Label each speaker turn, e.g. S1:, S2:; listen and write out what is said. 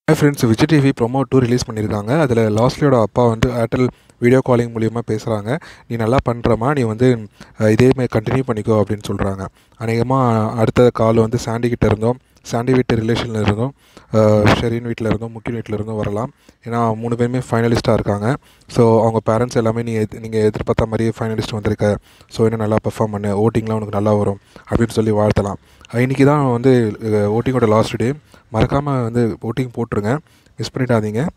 S1: hi friends Vijay TV promo two release பண்ணியிருக்காங்க அதில் லாஸ்ட்லியோட அப்பா வந்து ஏர்டெல் வீடியோ காலிங் மூலியமாக பேசுகிறாங்க நீ நல்லா பண்ணுறமா நீ வந்து அஹ், இதே மாதிரி கண்டினியூ பண்ணிக்கோ அப்படின்னு சொல்கிறாங்க அநேகமாக அடுத்த கால் வந்து சாண்டி கிட்ட இருந்தோம் சாண்டி வீட்டு ரிலேஷனில் இருந்தோம் அஹ், ஷெரீன் வீட்டில் இருந்தோம் முக்கிய வீட்டில் இருந்தும் வரலாம் ஏன்னா மூணு பேருமே ஃபைனலிஸ்ட்டாக இருக்காங்க ஸோ அவங்க பேரண்ட்ஸ் எல்லாமே நீ எது நீங்கள் எதிர்பார்த்த மாதிரியே ஃபைனலிஸ்ட் வந்திருக்க ஸோ இன்னும் நல்லா பெர்ஃபார்ம் பண்ணு ஓட்டிங்லாம் உனக்கு நல்லா வரும் அப்படின்னு சொல்லி வாழ்த்தலாம் இன்றைக்கி தான் வந்து ஓட்டிங்கோட லாஸ்ட் டே மறக்காமல் வந்து ஓட்டிங் போட்டுருங்க மிஸ் பண்ணிடாதீங்க